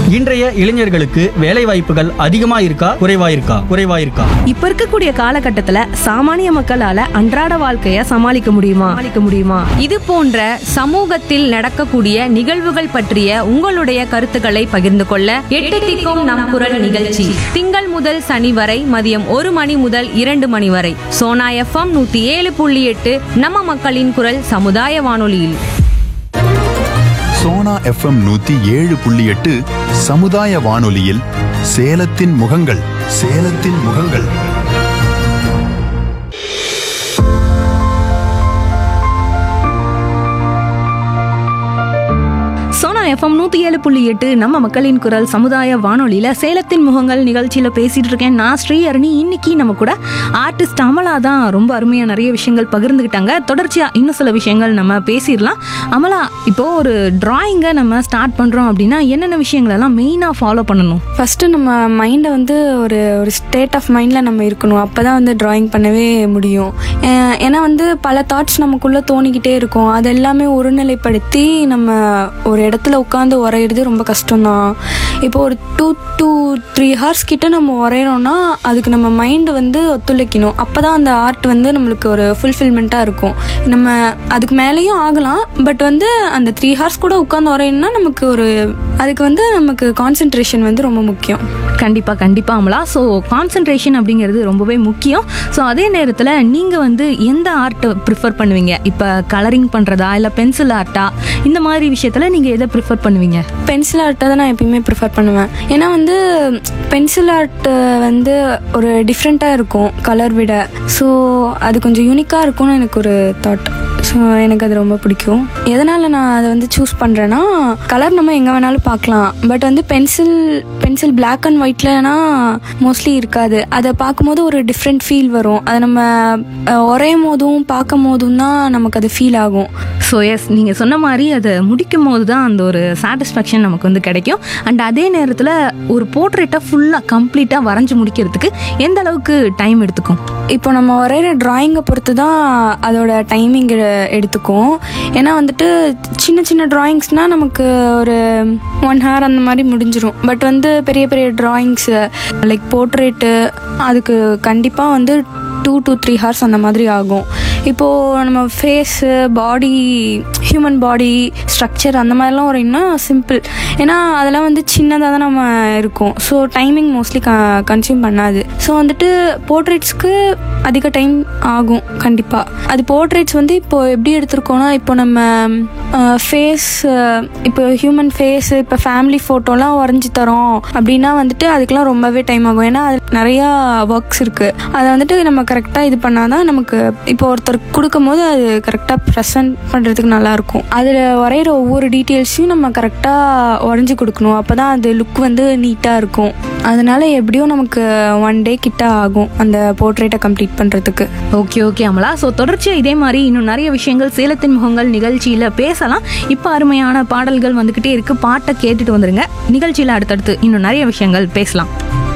இன்றைய இளைஞர்களுக்கு வேலை வாய்ப்புகள் அதிகமா இருக்கா குறைவா இருக்கா குறைவா இருக்கா இப்ப இருக்கக்கூடிய காலகட்டத்துல சாமானிய மக்களால அன்றாட வாழ்க்கைய சமாளிக்க முடியுமா சமாளிக்க முடியுமா இது போன்ற சமூகத்தில் நடக்கக்கூடிய நிகழ்வுகள் பற்றிய உங்களுடைய கருத்துக்களை பகிர்ந்து கொள்ள எட்டு திக்கும் நம் குரல் நிகழ்ச்சி திங்கள் முதல் சனி வரை மதியம் ஒரு மணி முதல் இரண்டு மணி வரை சோனா எஃப்எம் நூத்தி ஏழு புள்ளி எட்டு நம்ம மக்களின் குரல் சமுதாய வானொலியில் சோனா எஃப்எம் நூத்தி ஏழு புள்ளி எட்டு சமுதாய வானொலியில் சேலத்தின் முகங்கள் சேலத்தின் முகங்கள் சோனா எஃப்எம் நூத்தி ஏழு புள்ளி எட்டு நம்ம மக்களின் குரல் சமுதாய வானொலியில சேலத்தின் முகங்கள் நிகழ்ச்சியில பேசிட்டு இருக்கேன் நான் ஸ்ரீஹரணி இன்னைக்கு நம்ம கூட ஆர்டிஸ்ட் அமலா தான் ரொம்ப அருமையா நிறைய விஷயங்கள் பகிர்ந்துக்கிட்டாங்க தொடர்ச்சியா இன்னும் சில விஷயங்கள் நம்ம பேசிடலாம் அமலா இப்போ ஒரு டிராயிங்கை நம்ம ஸ்டார்ட் பண்றோம் அப்படின்னா என்னென்ன விஷயங்கள் எல்லாம் மெயினா ஃபாலோ பண்ணணும் ஃபஸ்ட்டு நம்ம மைண்டை வந்து ஒரு ஒரு ஸ்டேட் ஆஃப் மைண்டில் நம்ம இருக்கணும் அப்போ தான் வந்து ட்ராயிங் பண்ணவே முடியும் அஹ் ஏன்னா வந்து பல தாட்ஸ் நமக்குள்ளே தோணிக்கிட்டே இருக்கும் அது எல்லாமே ஒருநிலைப்படுத்தி நம்ம ஒரு இடத்துல உட்காந்து வரைகிறது ரொம்ப கஷ்டம்தான் இப்போ ஒரு டூ டூ த்ரீ ஹார்ஸ் கிட்ட நம்ம வரைகிறோம்னா அதுக்கு நம்ம மைண்டு வந்து ஒத்துழைக்கணும் அப்போ தான் அந்த ஆர்ட் வந்து நம்மளுக்கு ஒரு ஃபுல்ஃபில்மெண்ட்டாக இருக்கும் நம்ம அதுக்கு மேலேயும் ஆகலாம் பட் வந்து அந்த த்ரீ ஹார்ஸ் கூட உட்காந்து வரையணும்னா நமக்கு ஒரு அதுக்கு வந்து நமக்கு கான்சென்ட்ரேஷன் வந்து ரொம்ப முக்கியம் கண்டிப்பா கண்டிப்பா அமலா ஸோ கான்சென்ட்ரேஷன் அப்படிங்கிறது ரொம்பவே முக்கியம் ஸோ அதே நேரத்தில் நீங்க வந்து எந்த ஆர்ட்டை ப்ரிஃபர் பண்ணுவீங்க இப்போ கலரிங் பண்றதா இல்லை பென்சில் ஆர்ட்டா இந்த மாதிரி விஷயத்துல நீங்க எதை ப்ரிஃபர் பண்ணுவீங்க பென்சில் ஆர்ட்டை தான் நான் எப்பயுமே ப்ரிஃபர் பண்ணுவேன் ஏன்னா வந்து பென்சில் ஆர்ட் வந்து ஒரு டிஃப்ரெண்ட்டாக இருக்கும் கலர் விட ஸோ அது கொஞ்சம் யூனிக்காக இருக்கும்னு எனக்கு ஒரு தாட் ஸோ எனக்கு அது ரொம்ப பிடிக்கும் எதனால் நான் அதை வந்து சூஸ் பண்ணுறேன்னா கலர் நம்ம எங்கே வேணாலும் பார்க்கலாம் பட் வந்து பென்சில் பென்சில் Black அண்ட் ஒயிட்லனா மோஸ்ட்லி இருக்காது அதை பார்க்கும்போது ஒரு டிஃப்ரெண்ட் ஃபீல் வரும் அதை நம்ம அஹ், வரையும் போதும் பார்க்கும் போதும் தான் நமக்கு அது ஃபீல் ஆகும் ஸோ எஸ் நீங்கள் சொன்ன மாதிரி அதை முடிக்கும் போது தான் அந்த ஒரு சாட்டிஸ்ஃபேக்ஷன் நமக்கு வந்து கிடைக்கும் அண்ட் அதே நேரத்தில் ஒரு போர்ட்ரேட்டை ஃபுல்லாக கம்ப்ளீட்டாக வரைஞ்சி முடிக்கிறதுக்கு எந்த அளவுக்கு டைம் எடுத்துக்கும் இப்போ நம்ம வரைகிற டிராயிங்கை பொறுத்து தான் அதோட டைமிங் எடுத்துக்கும் ஏன்னா வந்துட்டு சின்ன சின்ன டிராயிங்ஸ்னால் நமக்கு ஒரு ஒன் ஹவர் அந்த மாதிரி முடிஞ்சிரும் பட் வந்து பெரிய பெரிய டிராயிங்ஸு லைக் போர்ட்ரேட்டு அதுக்கு கண்டிப்பாக வந்து டூ to த்ரீ ஹார்ஸ் அந்த மாதிரி ஆகும் இப்போது நம்ம face body human body structure அந்த மாதிரிலாம் வரையணும்னா சிம்பிள் ஏன்னா அதெல்லாம் வந்து சின்னதாக தான் நம்ம இருக்கும் ஸோ டைமிங் மோஸ்ட்லி க கன்சியூம் பண்ணாது ஸோ வந்துட்டு போர்ட்ரேட்ஸ்க்கு அதிக டைம் ஆகும் கண்டிப்பாக அது போர்ட்ரேட்ஸ் வந்து இப்போ எப்படி எடுத்திருக்கோம்னா இப்போ நம்ம ஃபேஸ் இப்போ ஹியூமன் ஃபேஸ் இப்போ ஃபேமிலி ஃபோட்டோலாம் வரைஞ்சி தரோம் அப்படின்னா வந்துட்டு அதுக்கெலாம் ரொம்பவே டைம் ஆகும் ஏன்னா அது நிறையா ஒர்க்ஸ் இருக்குது அதை வந்துட்டு நம்ம கரெக்டாக இது பண்ணாதான் நமக்கு இப்போ ஒருத்தர் கொடுக்கும் போது அது கரெக்டாக ப்ரெசென்ட் பண்ணுறதுக்கு நல்லாயிருக்கும் அதில் வரைகிற ஒவ்வொரு டீட்டெயில்ஸையும் நம்ம கரெக்டாக வரைஞ்சி கொடுக்கணும் அப்போ தான் அது லுக் வந்து நீட்டாக இருக்கும் அதனால எப்படியும் நமக்கு ஒன் டே கிட்ட ஆகும் அந்த போர்ட்ரேட்டை கம்ப்ளீட் பண்ணுறதுக்கு ஓகே ஓகே அமலா ஸோ தொடர்ச்சியாக இதே மாதிரி இன்னும் நிறைய விஷயங்கள் சேலத்தின் முகங்கள் நிகழ்ச்சியில் பேசலாம் இப்போ அருமையான பாடல்கள் வந்துக்கிட்டே இருக்கு பாட்டை கேட்டுட்டு வந்துருங்க நிகழ்ச்சியில் அடுத்தடுத்து இன்னும் நிறைய விஷயங்கள் பேசலாம்